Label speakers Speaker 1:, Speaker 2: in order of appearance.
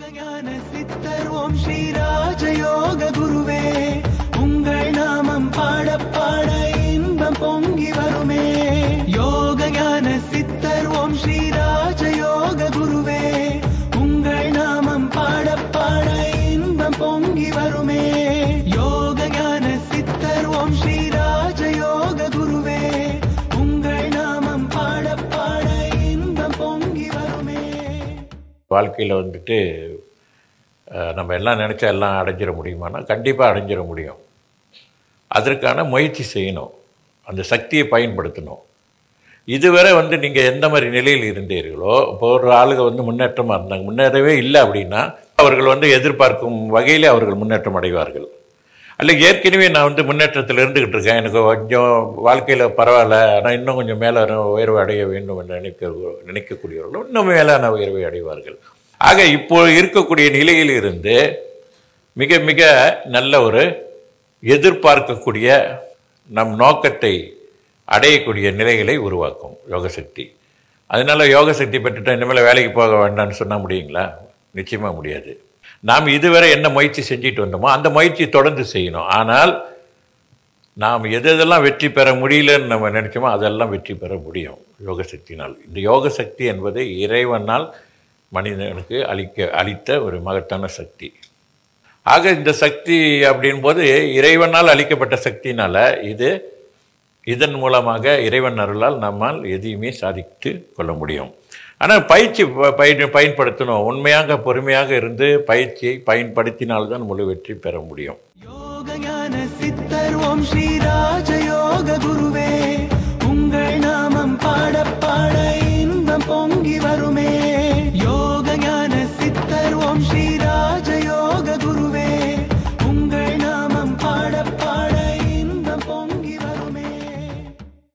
Speaker 1: யோகஞான சித்தர் ஓம் ஸ்ரீராஜயோக குருவே உங்கள் நாமம் பாட பாட இன்பம் பொங்கி வருமே யோகஞான சித்தர் ஓம் ஸ்ரீராஜயோக குருவே உங்கள் நாமம் பாட பாட இன்பம் பொங்கி வருமே யோகஞான சித்தர் ஓம் ஸ்ரீராஜயோக குருவே உங்கள் நாமம் பாட பாட இன்பம் பொங்கி வருமே
Speaker 2: வாழ்க்கையில் வந்துட்டு அஹ், நம்ம எல்லாம் நினச்சா எல்லாம் அடைஞ்சிட முடியுமானா கண்டிப்பாக அடைஞ்சிட முடியும் அதற்கான முயற்சி செய்யணும் அந்த சக்தியை பயன்படுத்தணும் இதுவரை வந்து நீங்கள் எந்த மாதிரி நிலையில் இருந்தீர்களோ இப்போ ஒரு ஆளுங்க வந்து முன்னேற்றமாக இருந்தாங்க முன்னேறவே இல்லை அப்படின்னா அவர்கள் வந்து எதிர்பார்க்கும் வகையிலே அவர்கள் முன்னேற்றம் அடைவார்கள் அல்ல ஏற்கனவே நான் வந்து முன்னேற்றத்தில் இருந்துக்கிட்டு இருக்கேன் எனக்கு கொஞ்சம் வாழ்க்கையில் பரவாயில்ல ஆனால் இன்னும் கொஞ்சம் மேலே உயர்வு அடைய வேண்டும் என்று நினைக்க நினைக்கக்கூடியவர்களும் இன்னும் மேலான உயர்வை அடைவார்கள் ஆக இப்போ இருக்கக்கூடிய நிலையில் இருந்து மிக மிக நல்ல ஒரு எதிர்பார்க்கக்கூடிய நம் நோக்கத்தை அடையக்கூடிய நிலைகளை உருவாக்கும் யோகசக்தி அதனால யோகசக்தி பெற்றுட்டா இனிமேல் வேலைக்கு போக வேண்டாம்னு சொன்ன முடியுங்களா நிச்சயமாக முடியாது நாம் இதுவரை என்ன முயற்சி செஞ்சுட்டு வந்தோமோ அந்த முயற்சி தொடர்ந்து செய்யணும் ஆனால் நாம் எது எதெல்லாம் வெற்றி பெற முடியலன்னு நம்ம நினைச்சோமோ அதெல்லாம் வெற்றி பெற முடியும் யோகசக்தினால் இந்த யோகசக்தி என்பது இறைவனால் மனிதனுக்கு அளிக்க அளித்த ஒரு மகத்தான சக்தி ஆக இந்த சக்தி அப்படின் போது இறைவனால் அளிக்கப்பட்ட சக்தினால இது இதன் மூலமாக இறைவன் அருளால் நம்மால் எதையுமே சாதித்து கொள்ள முடியும் ஆனால் பயிற்சி ப- பயன் பயன்படுத்தணும் உண்மையாக பொறுமையாக இருந்து பயிற்சியை பயன்படுத்தினால்தான் முழு வெற்றி பெற முடியும்
Speaker 1: யோகஞான சித்தர் ஓம் ஸ்ரீராஜயோக குருவே